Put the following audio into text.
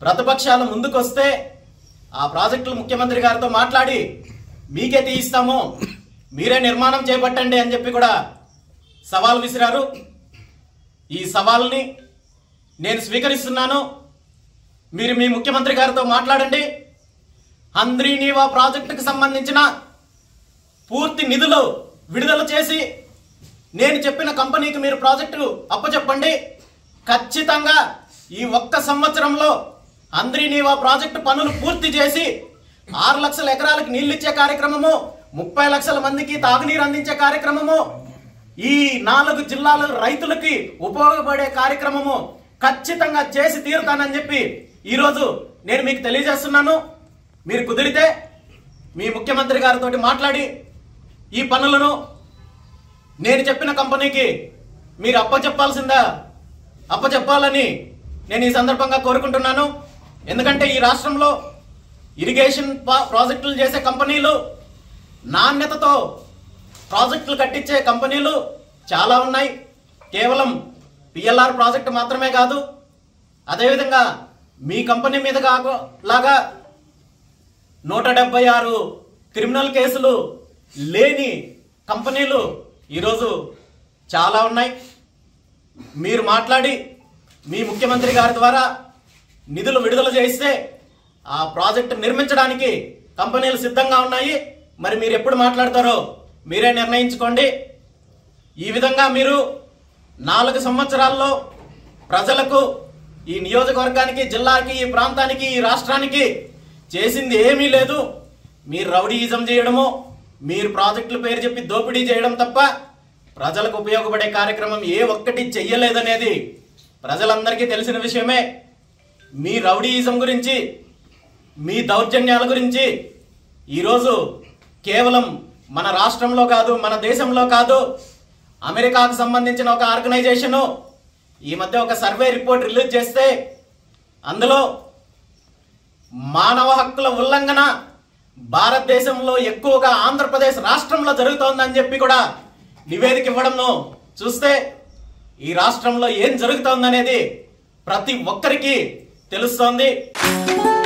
ప్రతిపక్షాలు ముందుకొస్తే ఆ ప్రాజెక్టులు ముఖ్యమంత్రి గారితో మాట్లాడి మీకే తీయిస్తాము మీరే నిర్మాణం చేపట్టండి అని చెప్పి కూడా సవాల్ విసిరారు ఈ సవాల్ని నేను స్వీకరిస్తున్నాను మీరు మీ ముఖ్యమంత్రి గారితో మాట్లాడండి హంద్రీనీవా ప్రాజెక్టుకు సంబంధించిన పూర్తి నిధులు విడుదల చేసి నేను చెప్పిన కంపెనీకి మీరు ప్రాజెక్టు అప్పచెప్పండి ఖచ్చితంగా ఈ ఒక్క సంవత్సరంలో అంద్రీనీవా ప్రాజెక్టు పనులు పూర్తి చేసి ఆరు లక్షల ఎకరాలకు నీళ్లు ఇచ్చే కార్యక్రమము ముప్పై లక్షల మందికి తాగునీరు అందించే కార్యక్రమము ఈ నాలుగు జిల్లాల రైతులకి ఉపయోగపడే కార్యక్రమము ఖచ్చితంగా చేసి తీరుతానని చెప్పి ఈరోజు నేను మీకు తెలియజేస్తున్నాను మీరు కుదిరితే మీ ముఖ్యమంత్రి గారితో మాట్లాడి ఈ పనులను నేను చెప్పిన కంపెనీకి మీరు అప్పచెప్పాల్సిందా అప్పచెప్పాలని నేను ఈ సందర్భంగా కోరుకుంటున్నాను ఎందుకంటే ఈ రాష్ట్రంలో ఇరిగేషన్ పా- ప్రాజెక్టులు చేసే కంపెనీలు నాణ్యతతో ప్రాజెక్టులు కట్టించే కంపెనీలు చాలా ఉన్నాయి కేవలం పిఎల్ఆర్ ప్రాజెక్టు మాత్రమే కాదు అదేవిధంగా మీ కంపెనీ మీద కాకు లాగా నూట డెబ్బై ఆరు క్రిమినల్ కేసులు లేని కంపెనీలు ఈరోజు చాలా ఉన్నాయి మీరు మాట్లాడి మీ ముఖ్యమంత్రి గారి ద్వారా నిధులు విడుదల చేయిస్తే ఆ ప్రాజెక్టు నిర్మించడానికి కంపెనీలు సిద్ధంగా ఉన్నాయి మరి మీరు ఎప్పుడు మాట్లాడతారో మీరే నిర్ణయించుకోండి ఈ విధంగా మీరు నాలుగు సంవత్సరాల్లో ప్రజలకు ఈ నియోజకవర్గానికి జిల్లాకి ఈ ప్రాంతానికి ఈ రాష్ట్రానికి చేసింది ఏమీ లేదు మీరు రౌడీయిజం చేయడము మీరు ప్రాజెక్టుల పేరు చెప్పి దోపిడీ చేయడం తప్ప ప్రజలకు ఉపయోగపడే కార్యక్రమం ఏ ఒక్కటి చెయ్యలేదనేది ప్రజలందరికీ తెలిసిన విషయమే మీ రౌడీయిజం గురించి మీ దౌర్జన్యాల గురించి ఈరోజు కేవలం మన రాష్ట్రంలో కాదు మన దేశంలో కాదు అమెరికాకు సంబంధించిన ఒక ఆర్గనైజేషను ఈ మధ్య ఒక సర్వే రిపోర్ట్ రిలీజ్ చేస్తే అందులో మానవ హక్కుల ఉల్లంఘన భారతదేశంలో ఎక్కువగా ఆంధ్రప్రదేశ్ రాష్ట్రంలో జరుగుతోందని చెప్పి కూడా నివేదిక ఇవ్వడంను చూస్తే ఈ రాష్ట్రంలో ఏం జరుగుతోందనేది ప్రతి ఒక్కరికి తెలుస్తోంది